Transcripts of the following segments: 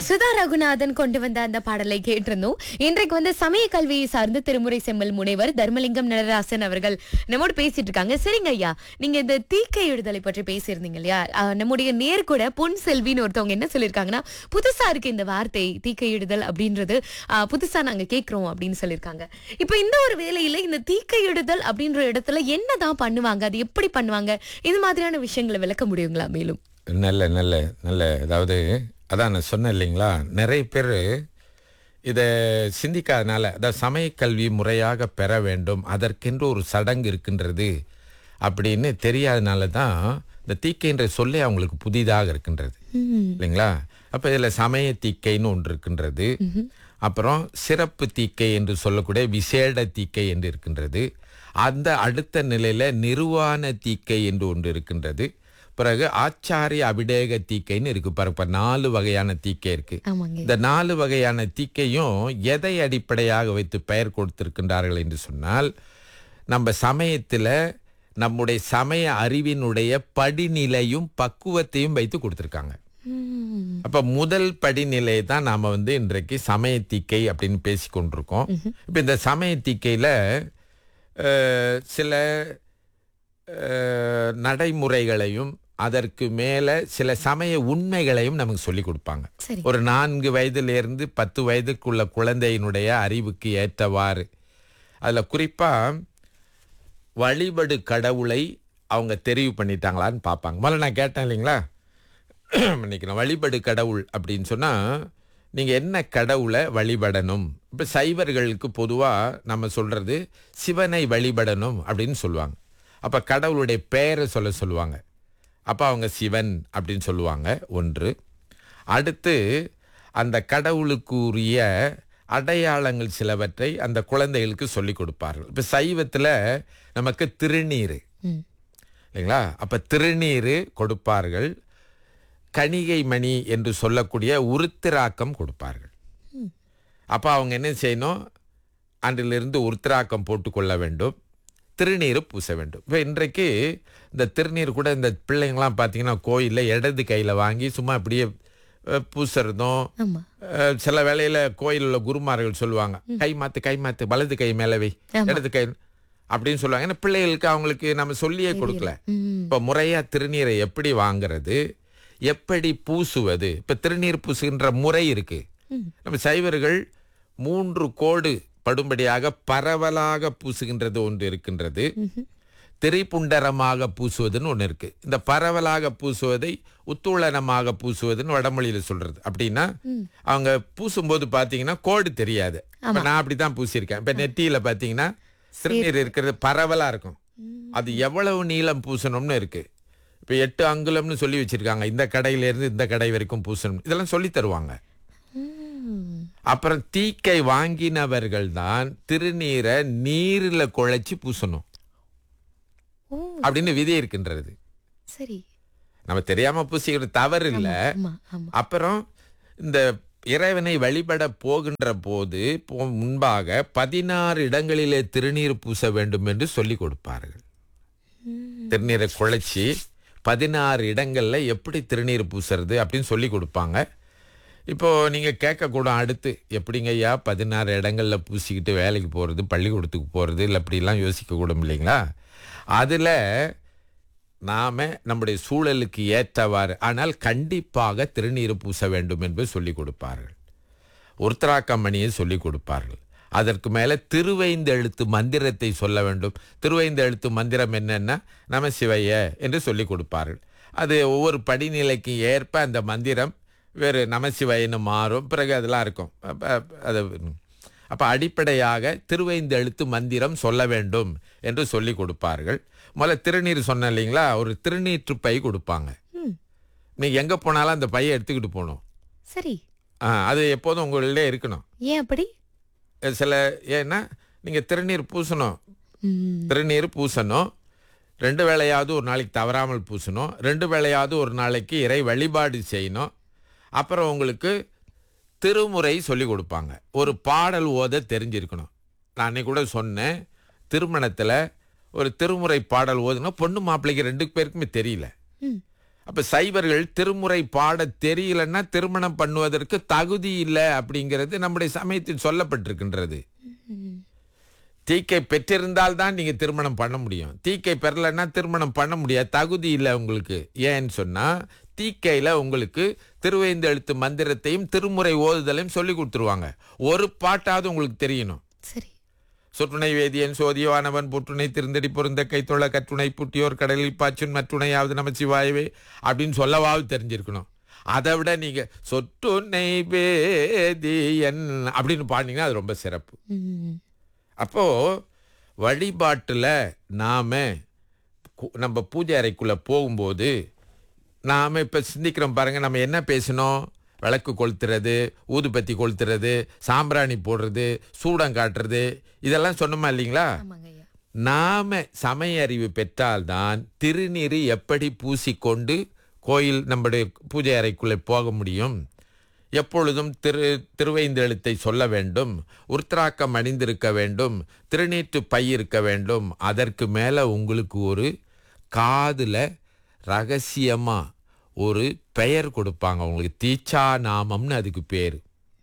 சுதா ரகுநாதன் கொண்டு வந்த அந்த பாடலை கேட்டிருந்தோம் இன்றைக்கு வந்து சமய கல்வியை சார்ந்து திருமுறை செம்மல் முனைவர் தர்மலிங்கம் நடராசன் அவர்கள் நம்மோடு பேசிட்டு இருக்காங்க சரிங்க ஐயா நீங்க இந்த தீக்கை எழுதலை பற்றி பேசியிருந்தீங்க இல்லையா அஹ், நம்முடைய நேர் கூட பொன் செல்வின்னு ஒருத்தவங்க என்ன சொல்லியிருக்காங்கன்னா புதுசா இருக்கு இந்த வார்த்தை தீக்கை எழுதல் அப்படின்றது அஹ், புதுசா நாங்க கேக்குறோம் அப்படின்னு சொல்லியிருக்காங்க இப்போ இந்த ஒரு வேலையில இந்த தீக்கை எழுதல் அப்படின்ற இடத்துல என்னதான் பண்ணுவாங்க அது எப்படி பண்ணுவாங்க இது மாதிரியான விஷயங்களை விளக்க முடியுங்களா மேலும் நல்ல நல்ல நல்ல அதாவது அதான் நான் சொன்னேன் இல்லைங்களா நிறைய பேர் இதை சிந்திக்காதனால அதாவது சமயக்கல்வி முறையாக பெற வேண்டும் அதற்கென்று ஒரு சடங்கு இருக்கின்றது அப்படின்னு தெரியாதனால தான் இந்த தீக்கைன்ற சொல்லே அவங்களுக்கு புதிதாக இருக்கின்றது இல்லைங்களா அப்போ இதில் சமய தீக்கைன்னு ஒன்று இருக்கின்றது அப்புறம் சிறப்பு தீக்கை என்று சொல்லக்கூடிய விசேட தீக்கை என்று இருக்கின்றது அந்த அடுத்த நிலையில் நிர்வாண தீக்கை என்று ஒன்று இருக்கின்றது பிறகு ஆச்சாரிய அபிடேக தீக்கைன்னு இருக்கு பாருங்க இப்ப நாலு வகையான தீக்கை இருக்கு ஆமாங்க இந்த நாலு வகையான தீக்கையும் எதை அடிப்படையாக வைத்து பெயர் கொடுத்திருக்கின்றார்கள் என்று சொன்னால் நம்ம சமயத்தில் நம்முடைய சமய அறிவினுடைய படிநிலையும் பக்குவத்தையும் வைத்து கொடுத்துருக்காங்க ம். அப்ப முதல் படிநிலை தான் நாம வந்து இன்றைக்கு சமயத்தீக்கை அப்படின்னு பேசி கொண்டிருக்கோம் இப்ப இந்த சமயத்தீக்கையில அஹ், சில அஹ், நடைமுறைகளையும் அதற்கு மேல சில சமய உண்மைகளையும் நமக்கு சொல்லி கொடுப்பாங்க சரி ஒரு நான்கு வயதிலிருந்து பத்து வயதுக்குள்ள குழந்தையினுடைய அறிவுக்கு ஏற்றவாறு அதுல குறிப்பா வழிபடு கடவுளை அவங்க தெரிவு பண்ணிட்டாங்களான்னு பார்ப்பாங்க முதல்ல நான் கேட்டேன் இல்லைங்களா மன்னிக்கணும் வழிபடு கடவுள் அப்படின்னு சொன்னா நீங்க என்ன கடவுளை வழிபடணும் இப்ப சைவர்களுக்கு பொதுவா நம்ம சொல்றது சிவனை வழிபடணும் அப்படின்னு சொல்லுவாங்க அப்ப கடவுளுடைய பெயரை சொல்ல சொல்லுவாங்க அப்ப அவங்க சிவன் அப்படின்னு சொல்லுவாங்க ஒன்று அடுத்து அந்த கடவுளுக்குரிய அடையாளங்கள் சிலவற்றை அந்த குழந்தைகளுக்கு சொல்லி கொடுப்பார்கள் இப்ப சைவத்துல நமக்கு திருநீர் ம். இல்லைங்களா அப்ப திருநீர் கொடுப்பார்கள் கணிகை மணி என்று சொல்லக்கூடிய உருத்திராக்கம் கொடுப்பார்கள் அப்ப அவங்க என்ன செய்யணும் அன்றிலிருந்து உருத்திராக்கம் போட்டுக்கொள்ள வேண்டும் திருநீர் பூச வேண்டும் இப்போ இன்றைக்கு இந்த திருநீர் கூட இந்த பிள்ளைங்களாம் பார்த்தீங்கன்னா கோயிலில் இடது கையில் வாங்கி சும்மா அப்படியே அஹ், பூசுறதும் ஆமா அஹ், சில வேளையில கோயில் உள்ள குருமார்கள் சொல்லுவாங்க கை மாத்து கை மாத்து வலது கை மேல வை ஆமா. இடது கை அப்படின்னு சொல்லுவாங்க ஏன்னா பிள்ளைகளுக்கு அவங்களுக்கு நம்ம சொல்லியே கொடுக்கல ம். இப்ப முறையா திருநீரை எப்படி வாங்குறது எப்படி பூசுவது இப்ப திருநீர் பூசுகின்ற முறை இருக்கு நம்ம சைவர்கள் மூன்று கோடு படும்படியாக பரவலாக பூசுகின்றது ஒன்று இருக்கின்றது திரிபுண்டரமாக பூசுவதுன்னு ஒன்று இருக்கு இந்த பரவலாக பூசுவதை உத்தூளனமாக பூசுவதுன்னு வடமொழியில சொல்றது அப்படின்னா அவங்க பூசும்போது பாத்தீங்கன்னா கோடு தெரியாது இப்ப நான் அப்படித்தான் பூசியிருக்கேன் இப்ப நெத்தியில பாத்தீங்கன்னா சிறுநீர் இருக்கிறது பரவலா இருக்கும் அது எவ்வளவு நீளம் பூசணும்னு இருக்கு இப்ப எட்டு அங்குலம்னு சொல்லி வச்சிருக்காங்க இந்த கடையில இருந்து இந்த கடை வரைக்கும் பூசணும் இதெல்லாம் சொல்லி தருவாங்க ம். அப்புறம் தீக்கை வாங்கினவர்கள் தான் திருநீரை நீர்ல குழைச்சி பூசணும் ஓ அப்படின்னு விதி இருக்கின்றது சரி நம்ம தெரியாம பூசிக்கிறது தவறு இல்ல ஆமா ஆமா அப்புறம் இந்த இறைவனை வழிபட போகின்ற போது போ- முன்பாக பதினாறு இடங்களிலே திருநீர் பூச வேண்டும் என்று சொல்லி கொடுப்பார்கள் திருநீரை குழைச்சி பதினாறு இடங்கள்ல எப்படி திருநீர் பூசுறது அப்படின்னு சொல்லி கொடுப்பாங்க இப்போ நீங்க கேட்கக்கூடும் அடுத்து எப்படிங்க ஐயா பதினாறு இடங்கள்ல பூசிக்கிட்டு வேலைக்கு போறது பள்ளிக்கூடத்துக்கு போறது இல்லை அப்படிலாம் யோசிக்க கூடும் இல்லைங்களா அதுல நாம நம்முடைய சூழலுக்கு ஏற்றவாறு ஆனால் கண்டிப்பாக திருநீர் பூச வேண்டும் என்று சொல்லிக் கொடுப்பார்கள் உருத்தராக்கமணியை சொல்லிக் கொடுப்பார்கள் அதற்கு மேல திருவைந்தெழுத்து மந்திரத்தை சொல்ல வேண்டும் திருவைந்தெழுத்து மந்திரம் என்னன்னா நமசிவைய என்று சொல்லிக் கொடுப்பார்கள் அது ஒவ்வொரு படிநிலைக்கு ஏற்ப அந்த மந்திரம் வேறு நமசிவயன்னு மாறும் பிறகு அதெல்லாம் இருக்கும் அப்ப அது அப்ப அடிப்படையாக திருவைந்தெழுத்து மந்திரம் சொல்ல வேண்டும் என்று சொல்லி கொடுப்பார்கள் முதல்ல திருநீர் சொன்ன இல்லைங்களா ஒரு திருநீற்று பை கொடுப்பாங்க ம். நீங்க எங்க போனாலும் அந்த பையை எடுத்துக்கிட்டு போகணும் சரி ஆ, அது எப்போதும் உங்களிடையே இருக்கணும் ஏன் அப்படி சில ஏன்னா நீங்க திருநீர் பூசணும் ம். திருநீர் பூசணும் ரெண்டு வேளையாவது ஒரு நாளைக்கு தவறாமல் பூசணும் ரெண்டு வேளையாவது ஒரு நாளைக்கு இறை வழிபாடு செய்யணும் அப்புறம் உங்களுக்கு திருமுறை சொல்லி கொடுப்பாங்க ஒரு பாடல் ஓத தெரிஞ்சிருக்கணும் நான் அன்னைக்கு கூட சொன்னேன் திருமணத்தில் ஒரு திருமுறை பாடல் ஓதுனா பொண்ணு மாப்பிள்ளைக்கு ரெண்டு பேருக்குமே தெரியல ம். அப்ப சைவர்கள் திருமுறை பாட தெரியலன்னா திருமணம் பண்ணுவதற்கு தகுதி இல்லை அப்படிங்கிறது நம்முடைய சமயத்தில் சொல்லப்பட்டிருக்கின்றது தீக்கை பெற்றிருந்தால் தான் நீங்க திருமணம் பண்ண முடியும் தீக்கை பெறலைன்னா திருமணம் பண்ண முடியாது தகுதி இல்லை உங்களுக்கு ஏன்னு சொன்னா தீக்கையில உங்களுக்கு திருவைந்து எழுத்து மந்திரத்தையும் திருமுறை ஓதுதலையும் சொல்லி கொடுத்துருவாங்க ஒரு பாட்டாவது உங்களுக்கு தெரியணும் சரி சொற்றுணை வேதியன் சோதியவானவன் புற்றுணை திருந்தடி பொருந்த கைத்தொழ கற்றுணை புட்டியோர் கடலில் பாச்சுன் மற்றுணையாவது நம சிவாயவே அப்படின்னு சொல்லவாவது தெரிஞ்சிருக்கணும் அதை விட நீங்க சொற்றுணை வேதியன் அப்படின்னு பாடினீங்கன்னா அது ரொம்ப சிறப்பு ம். அப்போ வழிபாட்டுல நாம கு- நம்ம பூஜை அறைக்குள்ள போகும்போது நாம இப்ப சிந்திக்கிறோம் பாருங்க நம்ம என்ன பேசணும் விளக்கு கொளுத்துறது ஊதுபத்தி கொளுத்துறது சாம்பிராணி போடுறது சூடம் காட்டுறது இதெல்லாம் சொன்னோமா இல்லைங்களா ஆமாங்க ஐயா நாம சமய அறிவு பெற்றால்தான் திருநீறு எப்படி பூசிக்கொண்டு கோயில் நம்முடைய பூஜை அறைக்குள்ளே போக முடியும் எப்பொழுதும் திரு திருவைந்தெழுத்தை சொல்ல வேண்டும் உருத்திராக்கம் அணிந்திருக்க வேண்டும் திருநீற்று பை இருக்க வேண்டும் அதற்கு மேல உங்களுக்கு ஒரு காதுல ரகசியமா ஒரு பெயர் கொடுப்பாங்க உங்களுக்கு தீச்சா நாமம்னு அதுக்கு பேர்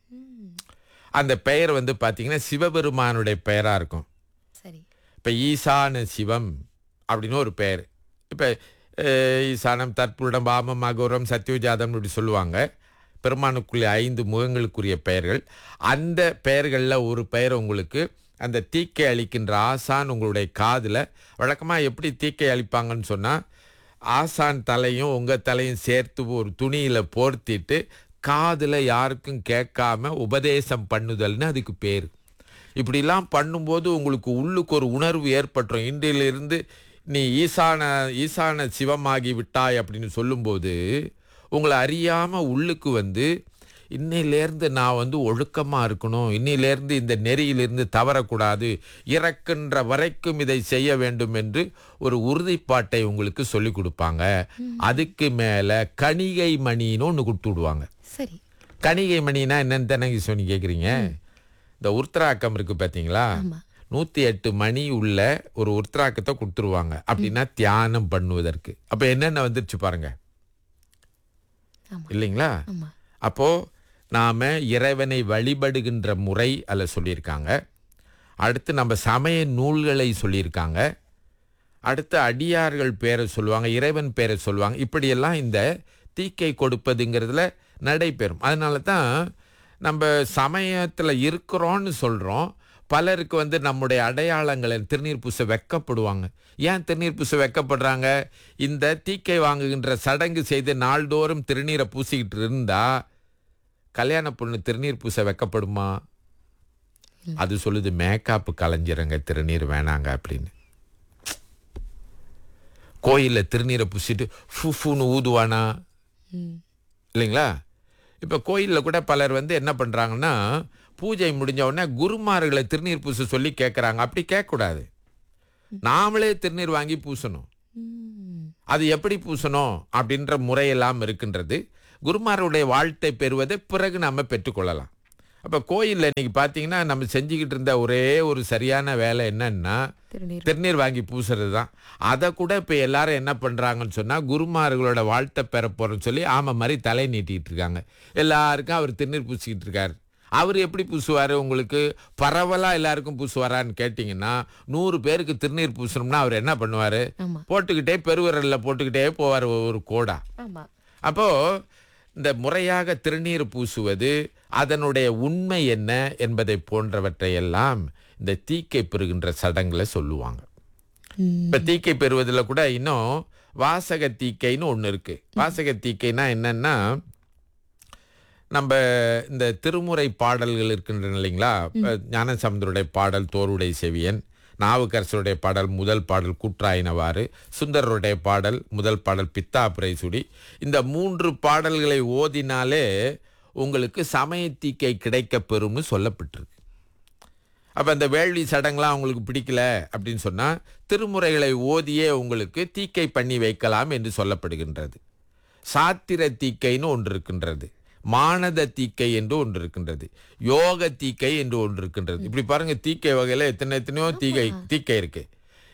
அந்த பெயர் வந்து பாத்தீங்கன்னா சிவபெருமானுடைய பெயரா இருக்கும் சரி இப்போ ஈசான சிவம் அப்படின்னு ஒரு பெயர் இப்போ ஈசானம் தற்புடம் பாமம் அகோரம் சத்யோஜாதம் இப்படி சொல்லுவாங்க பெருமானுக்குரிய ஐந்து முகங்களுக்குரிய பெயர்கள் அந்த பெயர்களில் ஒரு பெயர் உங்களுக்கு அந்த தீக்கை அளிக்கின்ற ஆசான் உங்களுடைய காதில் வழக்கமாக எப்படி தீக்கை அளிப்பாங்கன்னு சொன்னால் ஆசான் தலையும் உங்கள் தலையும் சேர்த்து ஒரு துணியில் போர்த்திட்டு காதில் யாருக்கும் கேட்காம உபதேசம் பண்ணுதல்னு அதுக்கு பேர் இப்படிலாம் பண்ணும்போது உங்களுக்கு உள்ளுக்கு ஒரு உணர்வு ஏற்பட்டுரும் இன்றிலிருந்து நீ ஈசான ஈசான சிவமாகி விட்டாய் அப்படின்னு சொல்லும்போது உங்களை அறியாம உள்ளுக்கு வந்து இன்னையிலேருந்து நான் வந்து ஒழுக்கமா இருக்கணும் இன்னையிலேருந்து இந்த நெறியிலிருந்து தவறக்கூடாது இறக்கின்ற வரைக்கும் இதை செய்ய வேண்டும் என்று ஒரு உறுதிப்பாட்டை உங்களுக்கு சொல்லி கொடுப்பாங்க அதுக்கு மேல கணிகை மணின்னு ஒன்று கொடுத்து விடுவாங்க சரி கணிகை மணினா என்னன்னு தானே சொல்லி கேட்குறீங்க இந்த உருத்திராக்கம் இருக்கு பார்த்தீங்களா ஆமா நூற்றி எட்டு மணி உள்ள ஒரு உருத்திராக்கத்தை கொடுத்துருவாங்க அப்படின்னா தியானம் பண்ணுவதற்கு அப்போ என்னென்ன வந்துருச்சு பாருங்க ஆமா இல்லைங்களா ஆமா அப்போ நாம இறைவனை வழிபடுகின்ற முறை அல்ல சொல்லியிருக்காங்க அடுத்து நம்ம சமய நூல்களை சொல்லியிருக்காங்க அடுத்து அடியார்கள் பேரை சொல்லுவாங்க இறைவன் பேரை சொல்லுவாங்க இப்படியெல்லாம் இந்த தீக்கை கொடுப்பதுங்கிறதுல நடைபெறும் அதனால தான் நம்ம சமயத்தில் இருக்கிறோன்னு சொல்கிறோம் பலருக்கு வந்து நம்முடைய அடையாளங்களை திருநீர் பூச வெக்கப்படுவாங்க ஏன் திருநீர் பூச வெக்கப்படுறாங்க இந்த தீக்கை வாங்குகின்ற சடங்கு செய்து நாள்தோறும் திருநீரை பூசிக்கிட்டு இருந்தா கல்யாண பொண்ணு திருநீர் பூச வெக்கப்படுமா அது சொல்லுது மேக்காப்பு கலைஞருங்க திருநீர் வேணாங்க அப்படின்னு கோயில்ல திருநீரை பூசிட்டு ஃபு ஃபுன்னு ஊதுவானா ம் இல்லைங்களா இப்போ கோயிலில் கூட பலர் வந்து என்ன பண்ணுறாங்கன்னா பூஜை முடிஞ்ச உடனே குருமார்களை திருநீர் பூச சொல்லி கேட்குறாங்க அப்படி கேட்கக்கூடாது நாமளே திருநீர் வாங்கி பூசணும் ம் அது எப்படி பூசணும் அப்படின்ற முறையெல்லாம் இருக்கின்றது குருமாருடைய வாழ்த்தை பெறுவதை பிறகு நம்ம பெற்றுக்கொள்ளலாம் அப்போ கோயிலில் இன்னைக்கு பார்த்தீங்கன்னா நம்ம செஞ்சுக்கிட்டு இருந்த ஒரே ஒரு சரியான வேலை என்னன்னா திருநீர் திருநீர் வாங்கி பூசுறது தான் அதை கூட இப்போ எல்லாரும் என்ன பண்ணுறாங்கன்னு சொன்னால் குருமார்களோட வாழ்த்தை பெற போகிறோன்னு சொல்லி ஆமை மாதிரி தலை நீட்டிகிட்டு இருக்காங்க எல்லாருக்கும் அவர் திருநீர் பூசிக்கிட்டு இருக்காரு அவர் எப்படி பூசுவார் உங்களுக்கு பரவலாக எல்லாருக்கும் பூசுவாரான்னு கேட்டிங்கன்னா நூறு பேருக்கு திருநீர் பூசணும்னா அவர் என்ன பண்ணுவார் ஆமா போட்டுக்கிட்டே பெருவிரலில் போட்டுக்கிட்டே போவார் ஒரு கோடா ஆமா அப்போ இந்த முறையாக திருநீர் பூசுவது அதனுடைய உண்மை என்ன என்பதை போன்றவற்றையெல்லாம் இந்த தீக்கை பெறுகின்ற சடங்குல சொல்லுவாங்க ம் இப்ப தீக்கை பெறுவதில் கூட இன்னும் வாசக தீக்கைன்னு ஒன்று இருக்கு வாசக தீக்கைனா என்னன்னா நம்ம இந்த திருமுறை பாடல்கள் இருக்கின்றன இல்லைங்களா இப்ப ஞானசமுந்தருடைய பாடல் தோருடைய செவியன் நாவுக்கரசருடைய பாடல் முதல் பாடல் கூற்றாயினவாறு சுந்தரருடைய பாடல் முதல் பாடல் பித்தாப்புரை சுடி இந்த மூன்று பாடல்களை ஓதினாலே உங்களுக்கு சமயத்தீக்கை கிடைக்கப் பெறும்னு சொல்லப்பட்டிருக்கு அப்போ அந்த வேள்வி சடங்குலாம் உங்களுக்கு பிடிக்கல அப்படின்னு சொன்னால் திருமுறைகளை ஓதியே உங்களுக்கு தீக்கை பண்ணி வைக்கலாம் என்று சொல்லப்படுகின்றது சாத்திர தீக்கைன்னு ஒன்று இருக்கின்றது மானத தீக்கை என்று ஒன்று இருக்கின்றது யோக தீக்கை என்று ஒன்று இருக்கின்றது இப்படி பாருங்க தீக்கை வகையில் எத்தனை எத்தனையோ தீக்கை தீக்கை இருக்கு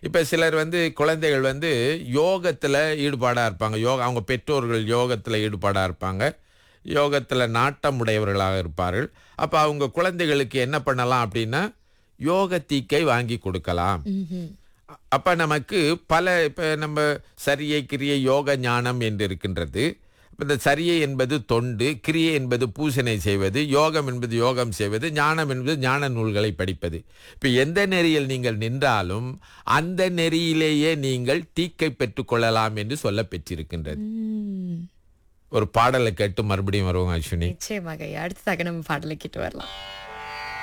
இப்ப சிலர் வந்து குழந்தைகள் வந்து யோகத்துல ஈடுபாடா இருப்பாங்க யோகா அவங்க பெற்றோர்கள் யோகத்துல ஈடுபாடா இருப்பாங்க யோகத்துல நாட்டம் உடையவர்களாக இருப்பார்கள் அப்ப அவங்க குழந்தைகளுக்கு என்ன பண்ணலாம் அப்படின்னா யோக தீக்கை வாங்கி கொடுக்கலாம் ம்ஹும். அ- அப்ப நமக்கு பல இப்ப நம்ம சரியை கிரியை யோக ஞானம் என்று இருக்கின்றது இப்ப இந்த சரியை என்பது தொண்டு கிரியை என்பது பூசனை செய்வது யோகம் என்பது யோகம் செய்வது ஞானம் என்பது ஞான நூல்களை படிப்பது இப்ப எந்த நெறியில் நீங்கள் நின்றாலும் அந்த நெறியிலேயே நீங்கள் தீக்கை பெற்றுக்கொள்ளலாம் என்று சொல்ல பெற்றிருக்கின்றது ம். ஒரு பாடலை கேட்டு மறுபடியும் வருவோம் அஸ்வினி நிச்சயமாக ஐயா அடுத்ததாக நம்ம பாடலை கேட்டு வரலாம்